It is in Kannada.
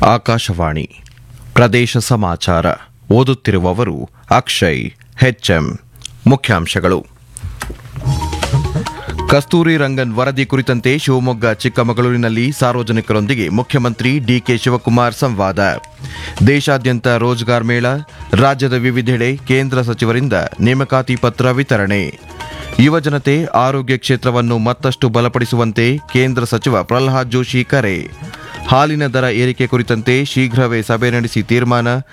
ಆಕಾಶವಾಣಿ ಪ್ರದೇಶ ಸಮಾಚಾರ ಓದುತ್ತಿರುವವರು ಅಕ್ಷಯ್ ಹೆಚ್ಎಂ ಮುಖ್ಯಾಂಶಗಳು ಕಸ್ತೂರಿ ರಂಗನ್ ವರದಿ ಕುರಿತಂತೆ ಶಿವಮೊಗ್ಗ ಚಿಕ್ಕಮಗಳೂರಿನಲ್ಲಿ ಸಾರ್ವಜನಿಕರೊಂದಿಗೆ ಮುಖ್ಯಮಂತ್ರಿ ಡಿಕೆ ಶಿವಕುಮಾರ್ ಸಂವಾದ ದೇಶಾದ್ಯಂತ ರೋಜ್ಗಾರ್ ಮೇಳ ರಾಜ್ಯದ ವಿವಿಧೆಡೆ ಕೇಂದ್ರ ಸಚಿವರಿಂದ ನೇಮಕಾತಿ ಪತ್ರ ವಿತರಣೆ ಯುವಜನತೆ ಆರೋಗ್ಯ ಕ್ಷೇತ್ರವನ್ನು ಮತ್ತಷ್ಟು ಬಲಪಡಿಸುವಂತೆ ಕೇಂದ್ರ ಸಚಿವ ಪ್ರಲ್ಹಾದ್ ಜೋಶಿ ಕರೆ ಹಾಲಿನ ದರ ಏರಿಕೆ ಕುರಿತಂತೆ ಶೀಘ್ರವೇ ಸಭೆ ನಡೆಸಿ ತೀರ್ಮಾನ